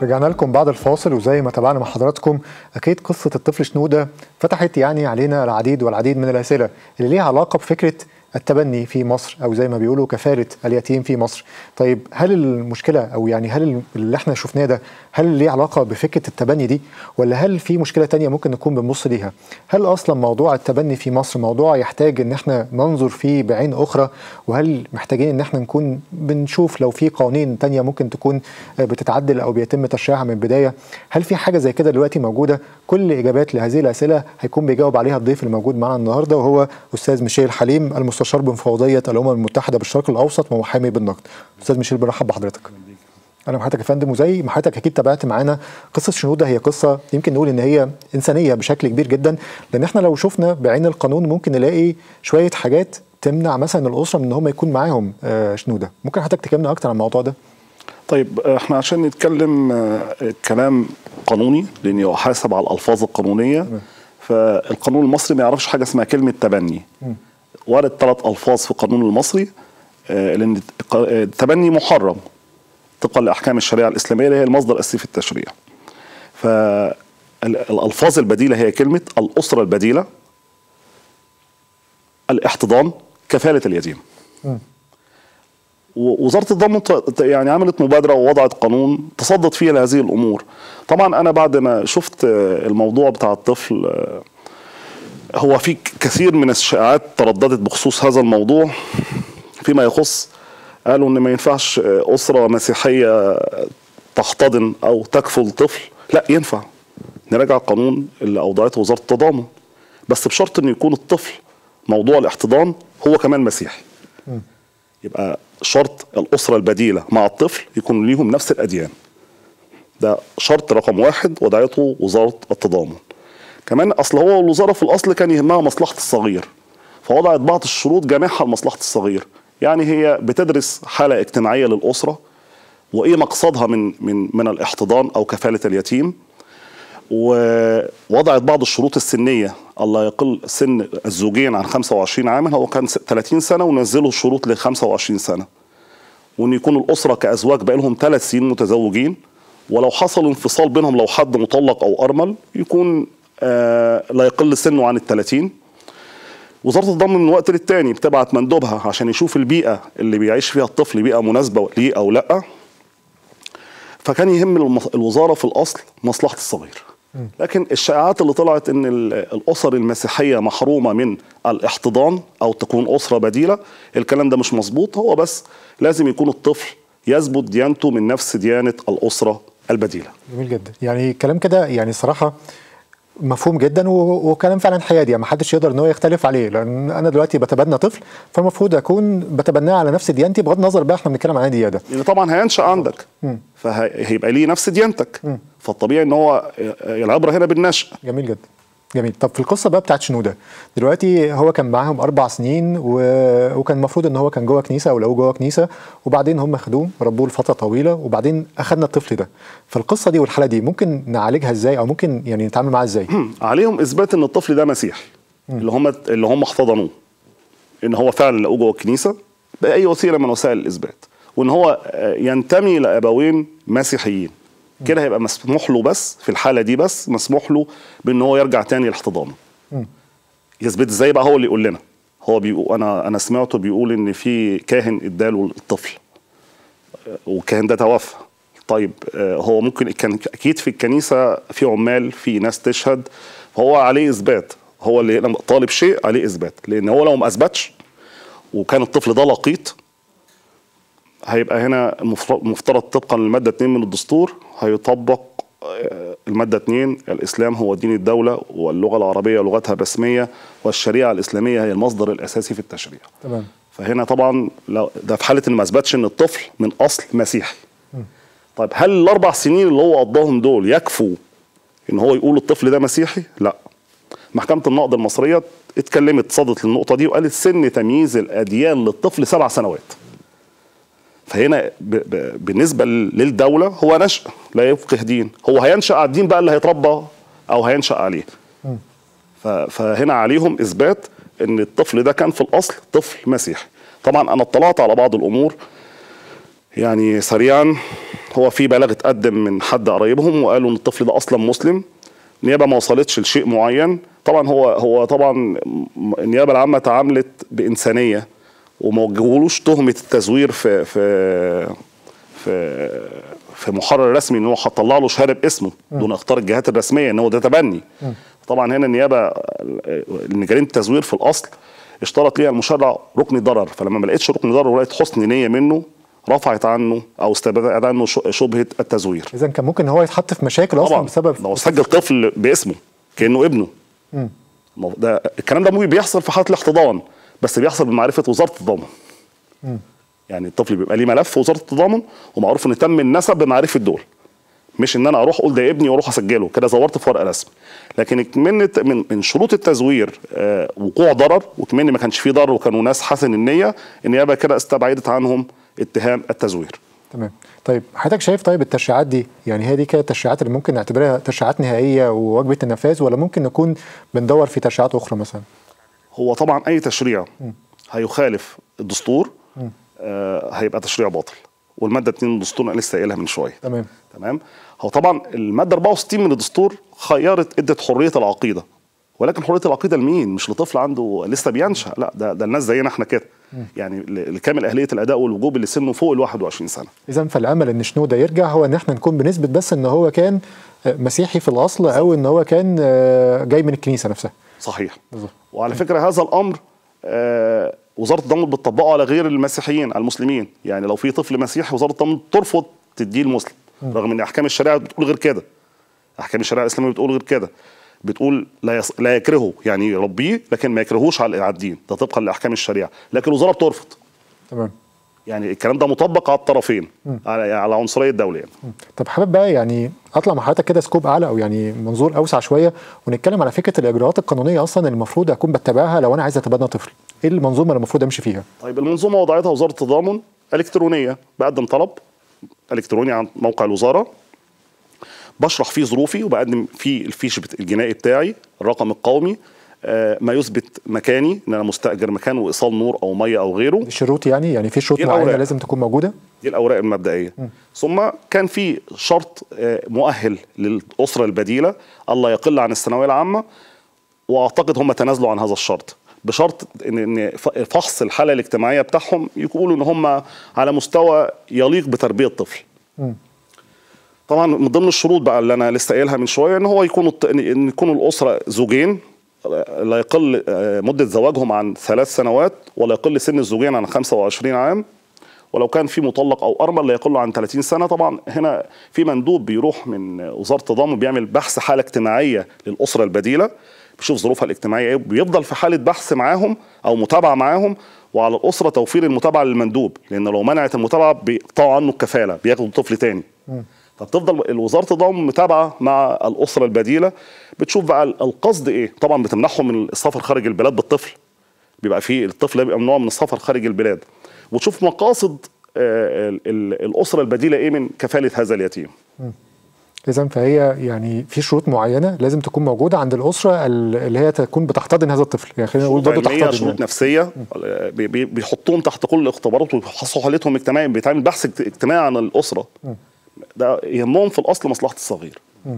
رجعنا لكم بعد الفاصل وزي ما تابعنا مع حضراتكم اكيد قصه الطفل شنوده فتحت يعني علينا العديد والعديد من الاسئله اللي ليها علاقه بفكره التبني في مصر او زي ما بيقولوا كفاله اليتيم في مصر. طيب هل المشكله او يعني هل اللي احنا شفناه ده هل ليه علاقه بفكره التبني دي ولا هل في مشكله تانية ممكن نكون بنبص ليها؟ هل اصلا موضوع التبني في مصر موضوع يحتاج ان احنا ننظر فيه بعين اخرى وهل محتاجين ان احنا نكون بنشوف لو في قوانين تانية ممكن تكون بتتعدل او بيتم تشريعها من البدايه؟ هل في حاجه زي كده دلوقتي موجوده؟ كل اجابات لهذه الاسئله هيكون بيجاوب عليها الضيف الموجود معنا النهارده وهو استاذ ميشيل حليم المستشار بمفوضيه الامم المتحده بالشرق الاوسط ومحامي بالنقد. استاذ ميشيل برحب بحضرتك. اهلا بحضرتك يا فندم وزي ما حضرتك اكيد تابعت معانا قصه شنوده هي قصه يمكن نقول ان هي انسانيه بشكل كبير جدا لان احنا لو شفنا بعين القانون ممكن نلاقي شويه حاجات تمنع مثلا الاسره من ان هم يكون معاهم شنوده ممكن حضرتك تكلمنا اكتر عن الموضوع ده طيب احنا عشان نتكلم كلام قانوني لان يحاسب على الالفاظ القانونيه فالقانون المصري ما يعرفش حاجه اسمها كلمه تبني ورد ثلاث الفاظ في القانون المصري لان التبني محرم طبقا لاحكام الشريعه الاسلاميه اللي هي المصدر الاساسي في التشريع. فالالفاظ البديله هي كلمه الاسره البديله الاحتضان كفاله اليتيم. ووزاره الضمان يعني عملت مبادره ووضعت قانون تصدت فيه لهذه الامور. طبعا انا بعد ما شفت الموضوع بتاع الطفل هو في كثير من الشائعات ترددت بخصوص هذا الموضوع فيما يخص قالوا ان ما ينفعش اسره مسيحيه تحتضن او تكفل طفل لا ينفع نراجع القانون اللي اوضعته وزاره التضامن بس بشرط انه يكون الطفل موضوع الاحتضان هو كمان مسيحي يبقى شرط الاسره البديله مع الطفل يكون ليهم نفس الاديان ده شرط رقم واحد وضعته وزاره التضامن كمان اصل هو الوزاره في الاصل كان يهمها مصلحه الصغير فوضعت بعض الشروط جامعها لمصلحه الصغير يعني هي بتدرس حاله اجتماعيه للاسره وايه مقصدها من من من الاحتضان او كفاله اليتيم ووضعت بعض الشروط السنيه الله يقل سن الزوجين عن 25 عاما هو كان 30 سنه ونزلوا الشروط ل 25 سنه وان يكون الاسره كازواج بقى لهم ثلاث سنين متزوجين ولو حصل انفصال بينهم لو حد مطلق او ارمل يكون آه لا يقل سنه عن ال 30 وزاره الضمان من وقت للتاني بتبعت مندوبها عشان يشوف البيئه اللي بيعيش فيها الطفل بيئه مناسبه ليه او لا فكان يهم الوزاره في الاصل مصلحه الصغير لكن الشائعات اللي طلعت ان الاسر المسيحيه محرومه من الاحتضان او تكون اسره بديله الكلام ده مش مظبوط هو بس لازم يكون الطفل يثبت ديانته من نفس ديانه الاسره البديله جميل جدا يعني كلام كده يعني صراحه مفهوم جدا وكلام فعلا حيادي ما حدش يقدر ان هو يختلف عليه لان انا دلوقتي بتبنى طفل فالمفروض اكون بتبناه على نفس ديانتي بغض النظر بقى احنا بنتكلم عن ديانه يعني طبعا هينشا عندك فهيبقى ليه نفس ديانتك م. فالطبيعي ان هو العبره هنا بالنشأ جميل جدا جميل طب في القصه بقى بتاعت شنوده دلوقتي هو كان معاهم اربع سنين و... وكان المفروض ان هو كان جوه كنيسه او لو جوه كنيسه وبعدين هم خدوه ربوه لفتره طويله وبعدين اخذنا الطفل ده فالقصه دي والحاله دي ممكن نعالجها ازاي او ممكن يعني نتعامل معاها ازاي عليهم اثبات ان الطفل ده مسيحي اللي هم اللي هم احتضنوه ان هو فعلا لقوه جوه الكنيسه باي وسيله من وسائل الاثبات وان هو ينتمي لابوين مسيحيين كده هيبقى مسموح له بس في الحاله دي بس مسموح له بان هو يرجع تاني لاحتضانه يثبت ازاي بقى هو اللي يقول لنا هو بيقول انا انا سمعته بيقول ان في كاهن اداله الطفل والكاهن ده توفى طيب هو ممكن كان اكيد في الكنيسه في عمال في ناس تشهد فهو عليه اثبات هو اللي لما طالب شيء عليه اثبات لان هو لو ما اثبتش وكان الطفل ده لقيط هيبقى هنا مفترض طبقا للماده 2 من الدستور هيطبق الماده 2 الاسلام هو دين الدوله واللغه العربيه لغتها الرسميه والشريعه الاسلاميه هي المصدر الاساسي في التشريع. تمام. فهنا طبعا لو ده في حاله ان ما اثبتش ان الطفل من اصل مسيحي. م. طيب هل الاربع سنين اللي هو قضاهم دول يكفوا ان هو يقول الطفل ده مسيحي؟ لا. محكمه النقض المصريه اتكلمت صدت للنقطه دي وقالت سن تمييز الاديان للطفل سبع سنوات. فهنا ب ب بالنسبه للدوله هو نشأ لا يفقه دين هو هينشأ على الدين بقى اللي هيتربى او هينشأ عليه فهنا عليهم اثبات ان الطفل ده كان في الاصل طفل مسيحي طبعا انا اطلعت على بعض الامور يعني سريعا هو في بلاغ اتقدم من حد قرايبهم وقالوا ان الطفل ده اصلا مسلم النيابه ما وصلتش لشيء معين طبعا هو هو طبعا م- النيابه العامه تعاملت بانسانيه وما وجهولوش تهمه التزوير في في في في محرر رسمي ان هو هطلع له شهاده باسمه دون اختار الجهات الرسميه ان هو ده تبني طبعا هنا النيابه ان جريمه التزوير في الاصل اشترط ليها المشرع ركن ضرر فلما ما لقيتش ركن ضرر ولقيت حسن نيه منه رفعت عنه او استبعدت عنه ش- شبهه التزوير اذا كان ممكن هو يتحط في مشاكل اصلا طبعا بسبب لو سجل طفل باسمه كانه ابنه ما هو ده الكلام ده ممكن بيحصل في حاله الاحتضان بس بيحصل بمعرفه وزاره التضامن يعني الطفل بيبقى ليه ملف في وزاره التضامن ومعروف ان تم النسب بمعرفه دول مش ان انا اروح اقول ده ابني واروح اسجله كده زورت في ورقه رسمي لكن من من من شروط التزوير آه، وقوع ضرر وكمان ما كانش فيه ضرر وكانوا ناس حسن النيه النيابه كده استبعدت عنهم اتهام التزوير تمام طيب حضرتك شايف طيب التشريعات دي يعني هي دي كده التشريعات اللي ممكن نعتبرها تشريعات نهائيه وواجبه النفاذ ولا ممكن نكون بندور في تشريعات اخرى مثلا هو طبعا اي تشريع هيخالف الدستور آه هيبقى تشريع باطل والماده 2 من الدستور انا لسه قايلها من شويه تمام تمام هو طبعا الماده 64 من الدستور خيرت ادت حريه العقيده ولكن حريه العقيده لمين مش لطفل عنده لسه بينشا لا ده ده الناس زينا احنا كده يعني ل- لكامل اهليه الاداء والوجوب اللي سنه فوق ال 21 سنه اذا فالامل ان شنوده يرجع هو ان احنا نكون بنثبت بس ان هو كان آه، مسيحي في الاصل او ان هو كان آه، جاي من الكنيسه نفسها صحيح بالظبط. وعلى فكره هذا الامر آه وزاره التضامن بتطبقه على غير المسيحيين على المسلمين يعني لو في طفل مسيحي وزاره التضامن ترفض تديه المسلم رغم ان احكام الشريعه بتقول غير كده احكام الشريعه الاسلاميه بتقول غير كده بتقول لا يص... لا يكرهه يعني يربيه لكن ما يكرهوش على على الدين ده طبقا لاحكام الشريعه لكن الوزاره بترفض تمام يعني الكلام ده مطبق على الطرفين على على عنصريه الدوله يعني. طب حابب بقى يعني اطلع مع حضرتك كده سكوب اعلى او يعني منظور اوسع شويه ونتكلم على فكره الاجراءات القانونيه اصلا اللي المفروض اكون بتبعها لو انا عايز اتبنى طفل ايه المنظومه اللي المفروض امشي فيها طيب المنظومه وضعتها وزاره التضامن الكترونيه بقدم طلب الكتروني عن موقع الوزاره بشرح فيه ظروفي وبقدم فيه الفيش بت- الجنائي بتاعي الرقم القومي آه، ما يثبت مكاني ان انا مستاجر مكان وايصال نور او ميه او غيره الشروط يعني يعني في شروط إيه معينه الأوراق؟ لازم تكون موجوده دي الاوراق المبدئيه ثم كان في شرط آه، مؤهل للاسره البديله الله يقل عن الثانويه العامه واعتقد هم تنازلوا عن هذا الشرط بشرط ان ان ف- فحص الحاله الاجتماعيه بتاعهم يقولوا ان هم على مستوى يليق بتربيه طفل طبعا من ضمن الشروط بقى اللي انا لسه قايلها من شويه ان هو يكونوا الط- ان يكونوا الاسره زوجين لا يقل آه، مده زواجهم عن ثلاث سنوات ولا يقل سن الزوجين عن 25 عام ولو كان في مطلق او ارمل لا يقل عن 30 سنه طبعا هنا في مندوب بيروح من وزاره التضامن بيعمل بحث حاله اجتماعيه للاسره البديله بيشوف ظروفها الاجتماعيه ايه بيفضل في حاله بحث معاهم او متابعه معاهم وعلى الاسره توفير المتابعه للمندوب لان لو منعت المتابعه بيقطعوا عنه الكفاله بياخدوا طفل تاني فبتفضل وزاره التضامن متابعه مع الاسره البديله بتشوف بقى القصد ايه طبعا بتمنعهم من السفر خارج البلاد بالطفل بيبقى في الطفل ده بيبقى ممنوع من السفر خارج البلاد وتشوف مقاصد آه، ال- ال- الاسره البديله ايه من كفاله هذا اليتيم اذا فهي يعني في شروط معينه لازم تكون موجوده عند الاسره ال- اللي هي تكون بتحتضن هذا الطفل يعني خلينا نقول شروط برضه علميه تحتضن شروط يعني. نفسيه آه، بي- بي- بيحطوهم تحت كل الاختبارات ويفحصوا حالتهم الاجتماعيه بيتعمل بحث اجت- اجتماعي عن الاسره ده يهمهم في الاصل مصلحه الصغير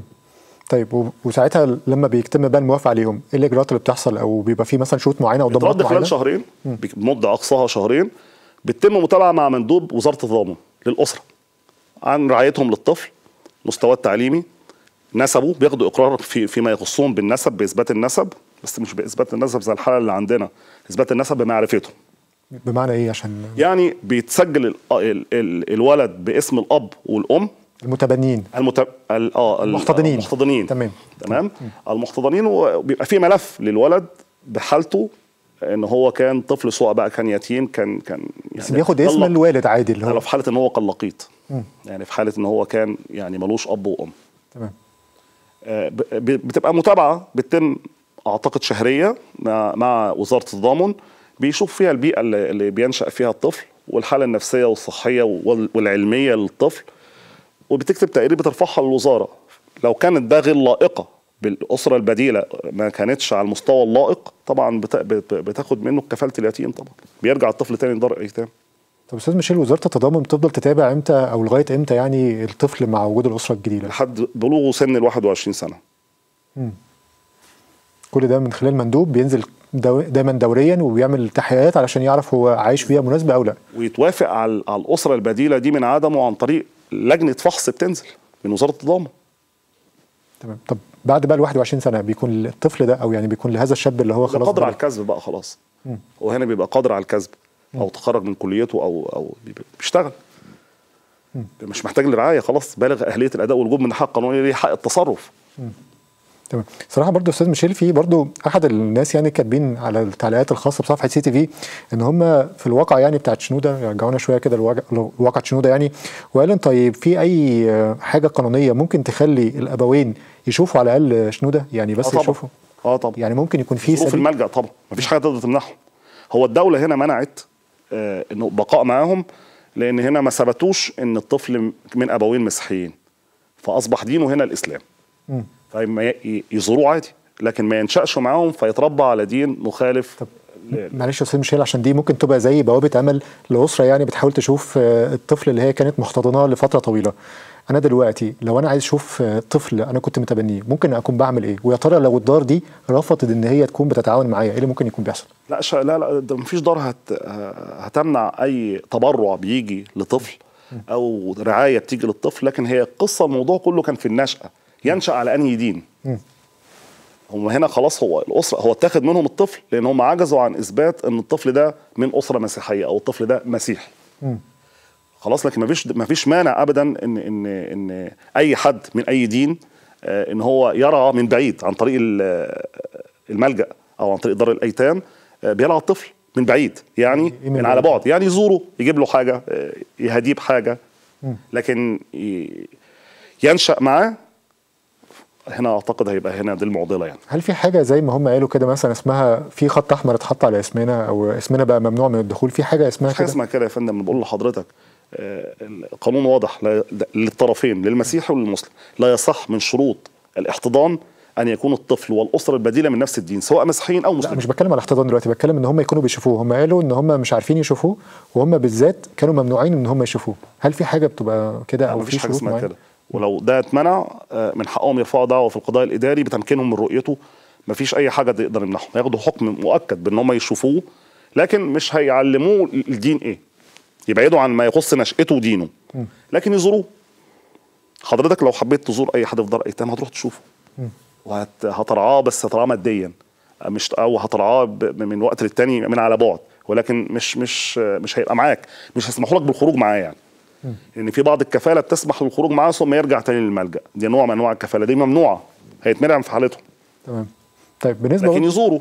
طيب و- وساعتها لما بيتم بقى الموافقه عليهم ايه الاجراءات اللي بتحصل او بيبقى في مثلا شروط معينه او ضمانات بترد خلال معينه شهرين بمده اقصاها شهرين بتتم متابعه مع مندوب وزاره التضامن للاسره عن رعايتهم للطفل مستواه التعليمي نسبه بياخدوا اقرار في فيما يخصهم بالنسب باثبات النسب بس مش باثبات النسب زي الحاله اللي عندنا اثبات النسب بمعرفته بمعنى ايه عشان يعني بيتسجل ال ال ال الولد باسم الاب والام المتبنين المت... ال... اه ال- المحتضنين. المحتضنين تمام. تمام المحتضنين وبيبقى في ملف للولد بحالته ان هو كان طفل سواء بقى كان يتيم كان كان بس بياخد اسم قلق. الوالد عادي اللي على هو في حاله ان هو كان لقيط يعني في حاله ان هو كان يعني ملوش اب وام تمام آه، ب- ب- بتبقى متابعه بتتم اعتقد شهريه مع مع وزاره التضامن بيشوف فيها البيئه اللي اللي بينشا فيها الطفل والحاله النفسيه والصحيه وال- والعلميه للطفل وبتكتب تقرير بترفعها للوزاره لو كانت ده غير لائقه بالاسره البديله ما كانتش على المستوى اللائق طبعا بت- بت- بتاخد منه كفاله اليتيم طبعا بيرجع الطفل تاني لدار الايتام طب استاذ ميشيل وزاره التضامن بتفضل تتابع امتى او لغايه امتى يعني الطفل مع وجود الاسره الجديده لحد بلوغه سن ال 21 سنه كل ده من خلال مندوب بينزل دو دايما دوريا وبيعمل تحقيقات علشان يعرف هو عايش فيها مناسبه او لا ويتوافق على على الاسره البديله دي من عدمه عن طريق لجنه فحص بتنزل من وزاره التضامن تمام طب بعد بقى ال 21 سنه بيكون الطفل ده او يعني بيكون لهذا الشاب اللي هو خلاص قادر على بلغ. الكسب بقى خلاص وهنا بيبقى قادر على الكسب او تخرج من كليته او او بيبقى- بيشتغل مش محتاج لرعايه خلاص بالغ اهليه الاداء والوجوب من حق قانوني ليه حق التصرف تمام صراحه برضو استاذ ميشيل في برضو احد الناس يعني كاتبين على التعليقات الخاصه بصفحه سي تي في ان هم في الواقع يعني بتاعت شنوده رجعونا شويه كده لواقع- لواقع شنوده يعني وقالوا طيب في اي حاجه قانونيه ممكن تخلي الابوين يشوفوا على الاقل شنوده يعني بس اه طبعا يشوفوا اه طبعا يعني ممكن يكون في ظروف سبيل الملجا طبعا مفيش حاجه تقدر تمنعهم هو الدوله هنا منعت آه انه بقاء معاهم لان هنا ما ثبتوش ان الطفل من ابوين مسيحيين فاصبح دينه هنا الاسلام مم. فما ي- يزوروه عادي لكن ما ينشأش معاهم فيتربى على دين مخالف طب ل- معلش يا استاذ ميشيل عشان دي ممكن تبقى زي بوابه امل لاسره يعني بتحاول تشوف آه، الطفل اللي هي كانت محتضناه لفتره طويله انا دلوقتي لو انا عايز اشوف آه، طفل انا كنت متبنيه ممكن اكون بعمل ايه ويا ترى لو الدار دي رفضت ان هي تكون بتتعاون معايا ايه اللي ممكن يكون بيحصل لا شا لا لا ده مفيش دار هت هتمنع اي تبرع بيجي لطفل او رعايه بتيجي للطفل لكن هي قصه الموضوع كله كان في النشأه ينشأ على انهي دين مم. هم هنا خلاص هو الاسره هو اتاخد منهم الطفل لان هم عجزوا عن اثبات ان الطفل ده من اسره مسيحيه او الطفل ده مسيحي مم. خلاص لكن مفيش مفيش مانع ابدا ان ان ان اي حد من اي دين آه، ان هو يرى من بعيد عن طريق ال- الملجا او عن طريق دار الايتام آه، بيرعى الطفل من بعيد يعني إيه من من على بعيد؟ بعد يعني يزوره يجيب له حاجه آه، يهديه بحاجه لكن ي- ينشا معاه هنا اعتقد هيبقى هنا دي المعضله يعني هل في حاجه زي ما هم قالوا كده مثلا اسمها في خط احمر اتحط على اسمنا او اسمنا بقى ممنوع من الدخول في حاجه اسمها مش حاجه كده اسمها كده يا فندم أنا بقول لحضرتك آه، القانون واضح لا- للطرفين للمسيحي وللمسلم لا يصح من شروط الاحتضان ان يكون الطفل والاسره البديله من نفس الدين سواء مسيحيين او لا مسلمين مش بتكلم على الاحتضان دلوقتي بتكلم ان هم يكونوا بيشوفوه هم قالوا ان هم مش عارفين يشوفوه وهم بالذات كانوا ممنوعين ان هم يشوفوه هل في حاجه بتبقى كده لا او مفيش في حاجه شروط اسمها معينه كده ولو ده اتمنع آه، من حقهم يرفعوا دعوه في القضاء الاداري بتمكينهم من رؤيته مفيش اي حاجه تقدر يمنعهم هياخدوا حكم مؤكد بان هم يشوفوه لكن مش هيعلموه الدين ايه يبعدوا عن ما يخص نشأته ودينه لكن يزوروه حضرتك لو حبيت تزور اي حد في دار ايتام هتروح تشوفه وهترعاه بس هترعاه ماديا مش او هترعاه ب- من وقت للتاني من على بعد ولكن مش مش مش هيبقى معاك مش هيسمحوا لك بالخروج معاه يعني لان في بعض الكفاله بتسمح بالخروج معاه ثم يرجع تاني للملجا دي نوع من انواع الكفاله دي ممنوعه هيتمنع في حالته تمام طيب بالنسبه لكن برضه يزوروا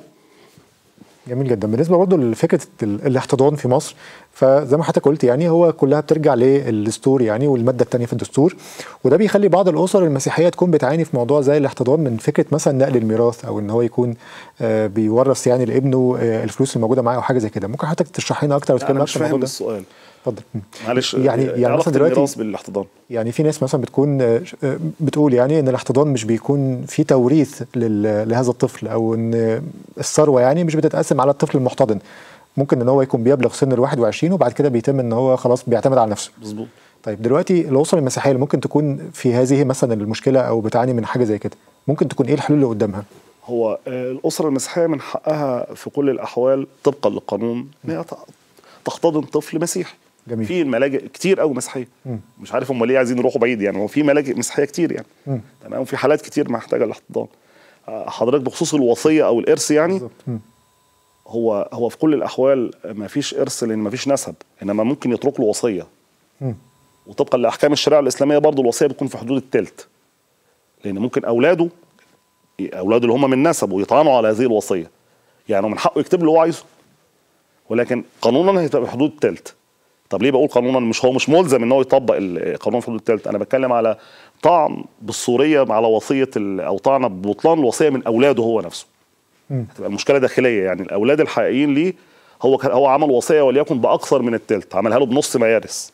جميل جدا بالنسبه برضه لفكره ال- الاحتضان في مصر فزي ما حضرتك قلت يعني هو كلها بترجع للدستور يعني والماده الثانيه في الدستور وده بيخلي بعض الاسر المسيحيه تكون بتعاني في موضوع زي الاحتضان من فكره مثلا نقل الميراث او ان هو يكون آه، بيورث يعني لابنه آه، الفلوس الموجوده معاه او حاجه زي كده ممكن حضرتك تشرح لنا اكتر لا وتتكلم انا مش اكتر عن فاهم الموضوع ده السؤال اتفضل مم. معلش يعني إيه يعني علاقة مثلا دلوقتي الميراث بالاحتضان يعني في ناس مثلا بتكون آه، آه، بتقول يعني ان الاحتضان مش بيكون في توريث لل- لهذا الطفل او ان الثروه يعني مش بتتقسم على الطفل المحتضن ممكن ان هو يكون بيبلغ سن ال 21 وبعد كده بيتم ان هو خلاص بيعتمد على نفسه مظبوط طيب دلوقتي الاسر المسيحيه اللي ممكن تكون في هذه مثلا المشكله او بتعاني من حاجه زي كده ممكن تكون ايه الحلول اللي قدامها هو آه، الاسره المسيحيه من حقها في كل الاحوال طبقا للقانون ان هي ت- تحتضن طفل مسيحي جميل. في الملاجئ كتير قوي مسيحيه مم. مش عارف هم ليه عايزين يروحوا بعيد يعني هو في ملاجئ مسيحيه كتير يعني مم. تمام وفي حالات كتير محتاجه الاحتضان آه، حضرتك بخصوص الوصيه او الارث يعني بالظبط مم. هو هو في كل الاحوال ما فيش ارث لان ما فيش نسب انما ممكن يترك له وصيه مم. وطبقا لاحكام الشريعه الاسلاميه برضه الوصيه بتكون في حدود التلت لان ممكن اولاده اولاده اللي هم من نسبه يطعنوا على هذه الوصيه يعني هو من حقه يكتب له اللي هو عايزه ولكن قانونا هتبقى بحدود التلت طب ليه بقول قانونا مش هو مش ملزم ان هو يطبق القانون في حدود التلت انا بتكلم على طعن بالصوريه على وصيه ال- او طعن ببطلان الوصيه من اولاده هو نفسه مم. هتبقى المشكله داخليه يعني الاولاد الحقيقيين ليه هو كان- هو عمل وصيه وليكن باكثر من التلت عملها له بنص ما يرث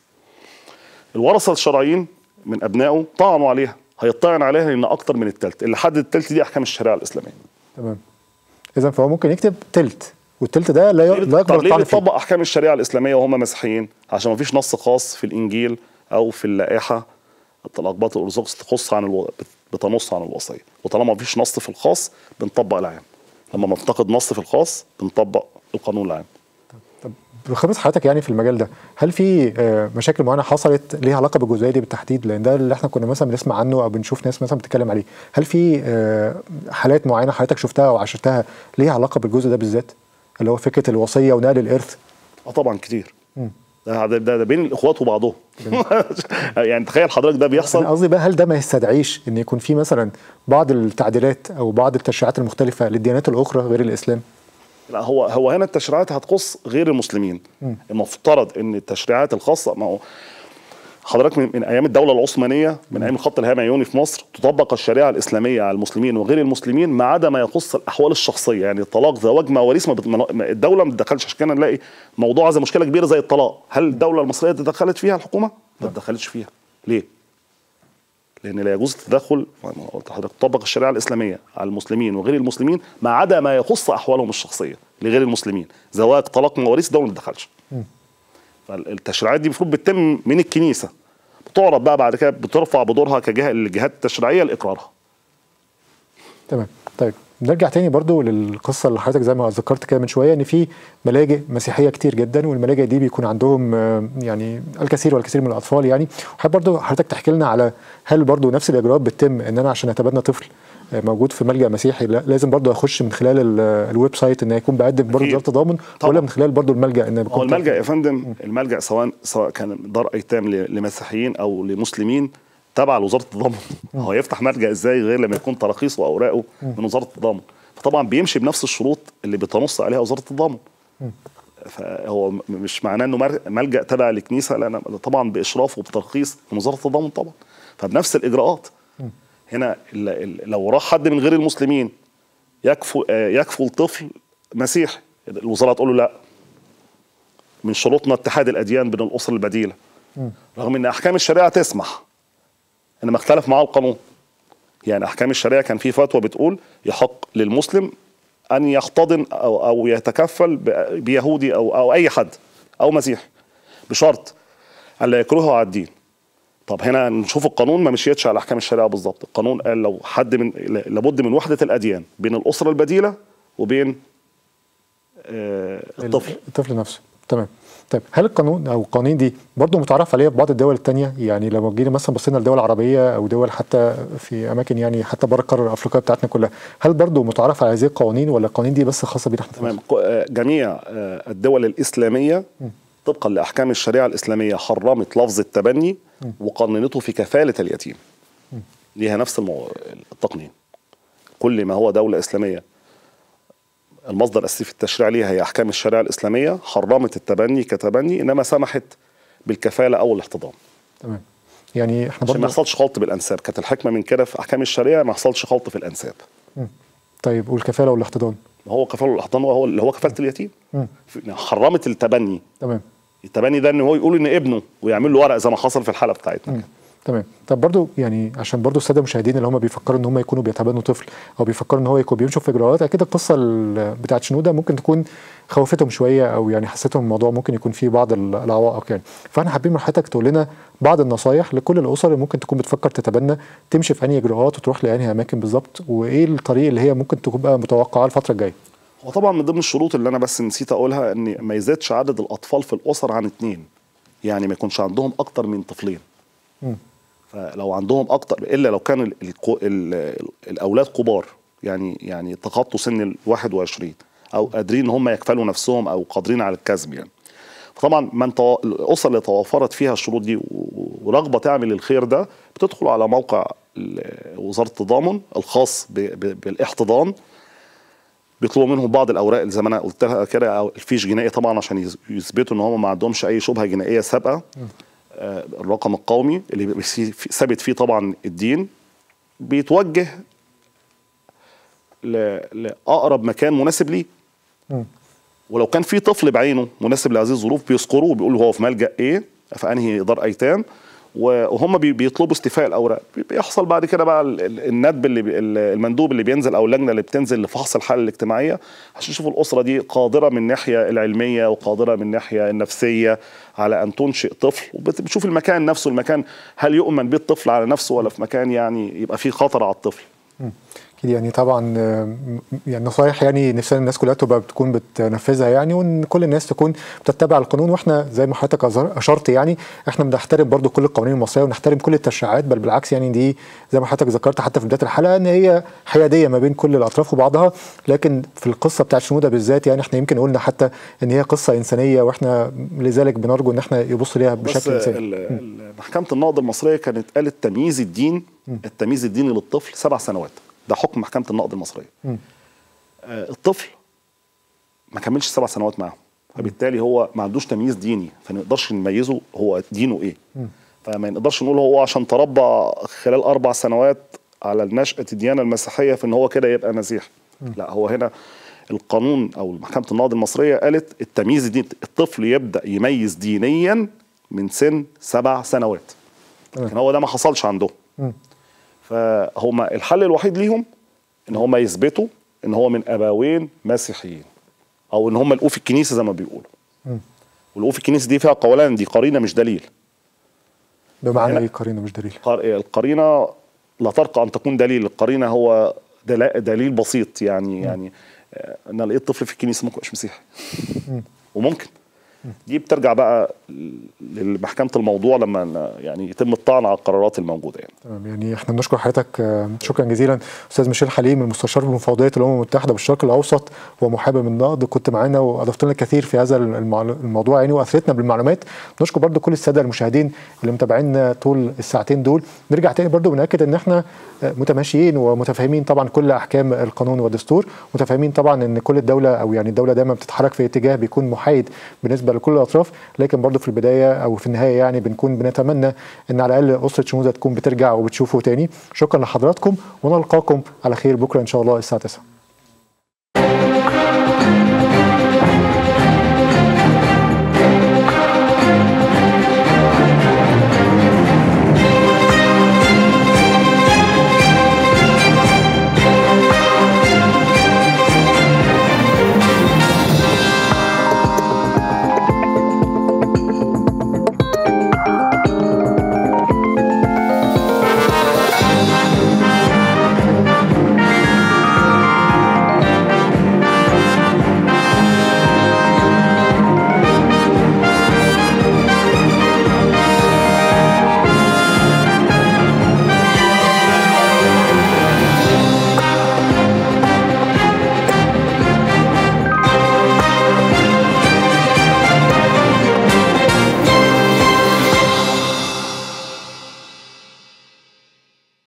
الورثه الشرعيين من ابنائه طعنوا عليها هيطعن عليها لان اكتر من التلت اللي حدد التلت دي احكام الشريعه الاسلاميه تمام اذا فهو ممكن يكتب تلت والتلت ده لا ي- لا طب يقبل ليه الطعن فيه بتطبق احكام الشريعه الاسلاميه وهم مسيحيين عشان ما فيش نص خاص في الانجيل او في اللائحه الطلاقات الارثوذكس تخص عن الو... بتنص عن الوصيه وطالما ما فيش نص في الخاص بنطبق العام لما نفتقد نص في الخاص بنطبق القانون العام طب بخبرة حضرتك يعني في المجال ده هل في آه، مشاكل معينه حصلت ليها علاقه بالجزئيه دي بالتحديد لان ده اللي احنا كنا مثلا بنسمع عنه او بنشوف ناس مثلا بتتكلم عليه هل في آه، حالات معينه حضرتك شفتها او عاشرتها ليها علاقه بالجزء ده بالذات اللي هو فكره الوصيه ونقل الارث اه طبعا كتير ده, ده, ده, ده بين الاخوات وبعضهم يعني تخيل حضرتك ده بيحصل انا قصدي بقى هل ده ما يستدعيش ان يكون في مثلا بعض التعديلات او بعض التشريعات المختلفه للديانات الاخرى غير الاسلام لا هو هو هنا التشريعات هتخص غير المسلمين المفترض ان التشريعات الخاصه ما هو حضرتك من, من ايام الدوله العثمانيه من ايام الخط الهامعيوني في مصر تطبق الشريعه الاسلاميه على المسلمين وغير المسلمين ما عدا ما يخص الاحوال الشخصيه يعني الطلاق زواج مواريث ما بت- ما- الدوله ما تدخلش عشان كده نلاقي موضوع زي مشكله كبيره زي الطلاق هل الدوله المصريه تدخلت فيها الحكومه؟ ما تدخلتش فيها ليه؟ لان لا يجوز التدخل ما قلت لحضرتك تطبق الشريعه الاسلاميه على المسلمين وغير المسلمين ما عدا ما يخص احوالهم الشخصيه لغير المسلمين زواج طلاق مواريث الدوله ما تدخلش فالتشريعات دي المفروض بتتم من الكنيسه بتعرض بقى بعد كده بترفع بدورها كجهه الجهات التشريعيه لاقرارها تمام طيب نرجع تاني برضو للقصه اللي حضرتك زي ما ذكرت كده من شويه ان في ملاجئ مسيحيه كتير جدا والملاجئ دي بيكون عندهم آه، يعني الكثير والكثير من الاطفال يعني وحابب برضو حضرتك تحكي لنا على هل برضو نفس الاجراءات بتتم ان انا عشان اتبنى طفل آه، موجود في ملجا مسيحي لا- لازم برضو اخش من خلال ال- الويب سايت ان يكون بقدم برضو أكيد. وزاره التضامن طبعا. ولا من خلال برضو الملجا ان هو بكون الملجا يا فندم الملجا سواء سواء كان دار ايتام ل- لمسيحيين او لمسلمين تبع لوزاره التضامن هو يفتح ملجا ازاي غير لما يكون تراخيصه واوراقه من وزاره التضامن فطبعا بيمشي بنفس الشروط اللي بتنص عليها وزاره التضامن فهو م- مش معناه انه مر- ملجا تبع لكنيسه لا أنا طبعا باشراف وبترخيص من وزاره التضامن طبعا فبنفس الاجراءات هنا ال- ال- لو راح حد من غير المسلمين يكفو آه، يكفل طفل مسيحي الوزاره تقول له لا من شروطنا اتحاد الاديان بين الاسر البديله رغم ان احكام الشريعه تسمح انما اختلف معاه القانون يعني احكام الشريعه كان في فتوى بتقول يحق للمسلم ان يحتضن او او يتكفل ب- بيهودي او او اي حد او مسيحي بشرط الا يكرهه على الدين طب هنا نشوف القانون ما مشيتش على احكام الشريعه بالظبط القانون قال لو حد من لابد من وحده الاديان بين الاسره البديله وبين آه الطفل الطفل نفسه تمام طيب هل القانون او القوانين دي برضه متعرف عليها في بعض الدول التانية يعني لو جينا مثلا بصينا لدول عربيه او دول حتى في اماكن يعني حتى بره القاره الافريقيه بتاعتنا كلها هل برضه متعرف على هذه القوانين ولا القوانين دي بس خاصه بينا احنا في تمام مصر؟ ق- آه، جميع آه، الدول الإسلامية طبقا لأحكام الشريعة الإسلامية حرمت لفظ التبني وقننته في كفالة اليتيم ليها نفس المو... التقنين كل ما هو دولة إسلامية المصدر الأساسي في التشريع ليها هي أحكام الشريعة الإسلامية حرمت التبني كتبني إنما سمحت بالكفالة أو الاحتضان تمام يعني احنا عشان ما برضه يحصلش خلط بالأنساب كانت الحكمة من كده في أحكام الشريعة ما يحصلش خلط في الأنساب طيب والكفاله والاحتضان ما هو كفالة الاحتضان وهو اللي هو كفالة اليتيم في- حرمت التبني تمام التبني ده ان هو يقول ان ابنه ويعمل له ورق زي ما حصل في الحلقه بتاعتنا تمام طب برضو يعني عشان برضو الساده المشاهدين اللي هم بيفكروا ان هم يكونوا بيتبنوا طفل او بيفكروا ان هو يكون بيمشوا في اجراءات اكيد القصه ال- بتاعت شنوده ممكن تكون خوفتهم شويه او يعني حسيتهم الموضوع ممكن يكون فيه بعض ال- العوائق يعني فاحنا حابين من حضرتك تقول لنا بعض النصايح لكل الاسر اللي ممكن تكون بتفكر تتبنى تمشي في انهي اجراءات وتروح لانهي اماكن بالظبط وايه الطريق اللي هي ممكن تبقى متوقعه الفتره الجايه هو طبعا من ضمن الشروط اللي انا بس نسيت اقولها ان ما يزيدش عدد الاطفال في الاسر عن اتنين يعني ما يكونش عندهم اكتر من طفلين فلو عندهم اكتر الا لو كان ال ال ال الاولاد كبار يعني يعني تخطوا سن ال 21 او قادرين ان هم يكفلوا نفسهم او قادرين على الكسب يعني فطبعا من تو... الاسر اللي توفرت فيها الشروط دي و- ورغبه تعمل الخير ده بتدخل على موقع ال- وزاره التضامن الخاص ب... ب... بالاحتضان بيطلبوا منهم بعض الاوراق اللي زي ما انا قلت لها كده او الفيش جنائي طبعا عشان يز- يثبتوا ان هم ما عندهمش اي شبهه جنائيه سابقه آه، الرقم القومي اللي بيبقى فيه- فيه- ثابت فيه طبعا الدين بيتوجه ل- لاقرب مكان مناسب ليه ولو كان في طفل بعينه مناسب لهذه الظروف بيذكروه وبيقولوا هو في ملجا ايه في انهي دار ايتام وهم بي- بيطلبوا استيفاء الاوراق بي- بيحصل بعد كده بقى ال- ال- الندب اللي بي- ال- المندوب اللي بينزل او اللجنه اللي بتنزل لفحص الحاله الاجتماعيه عشان يشوفوا الاسره دي قادره من الناحيه العلميه وقادره من الناحيه النفسيه على ان تنشئ طفل وبتشوف المكان نفسه المكان هل يؤمن به الطفل على نفسه ولا في مكان يعني يبقى فيه خطر على الطفل أكيد يعني طبعا آه، يعني نصايح يعني نفسنا الناس كلها تبقى بتكون بتنفذها يعني وان كل الناس تكون بتتبع القانون واحنا زي ما حضرتك أظهر- اشرت يعني احنا بنحترم برضو كل القوانين المصريه ونحترم كل التشريعات بل بالعكس يعني دي زي ما حضرتك ذكرت حتى في بدايه الحلقه ان هي حياديه ما بين كل الاطراف وبعضها لكن في القصه بتاعت شنوده بالذات يعني احنا يمكن قلنا حتى ان هي قصه انسانيه واحنا لذلك بنرجو ان احنا يبص ليها بس بشكل انساني ال- ال- محكمة النقض المصرية كانت قالت تمييز الدين التمييز الديني للطفل سبع سنوات ده حكم محكمة النقض المصرية آه الطفل ما كملش سبع سنوات معاهم فبالتالي هو ما عندوش تمييز ديني فما نقدرش نميزه هو دينه ايه فما نقدرش نقول هو عشان تربى خلال اربع سنوات على نشأة الديانة المسيحية في ان هو كده يبقى مسيحي لا هو هنا القانون او محكمة النقض المصرية قالت التمييز الديني الطفل يبدأ يميز دينيا من سن سبع سنوات لكن هو ده ما حصلش عندهم فهما الحل الوحيد ليهم ان هما يثبتوا ان هو من ابوين مسيحيين او ان هما لقوه في الكنيسه زي ما بيقولوا ولقوه في الكنيسه دي فيها قولان دي قرينه مش دليل بمعنى هنا- ايه قرينه مش دليل قر- القرينه لا ترقى ان تكون دليل القرينه هو دلا- دليل بسيط يعني يعني آه، انا لقيت طفل في الكنيسه ممكن يبقاش مسيحي وممكن دي بترجع بقى لمحكمه الموضوع لما ن- يعني يتم الطعن على القرارات الموجوده يعني تمام يعني احنا بنشكر حضرتك آه، شكرا جزيلا استاذ ميشيل حليم المستشار بمفوضيه الامم المتحده بالشرق الاوسط ومحامي من النقد كنت معانا واضفت لنا كثير في هذا المعلو- الموضوع يعني واثرتنا بالمعلومات نشكر برضو كل الساده المشاهدين اللي متابعينا طول الساعتين دول نرجع تاني برضو بناكد ان احنا آه، متماشيين ومتفاهمين طبعا كل احكام القانون والدستور متفاهمين طبعا ان كل الدوله او يعني الدوله دايما بتتحرك في اتجاه بيكون محايد بالنسبه لكل الاطراف لكن برضو في البدايه او في النهايه يعني بنكون بنتمنى ان على الاقل اسره شنوده تكون بترجع وبتشوفه تاني شكرا لحضراتكم ونلقاكم على خير بكره ان شاء الله الساعه 9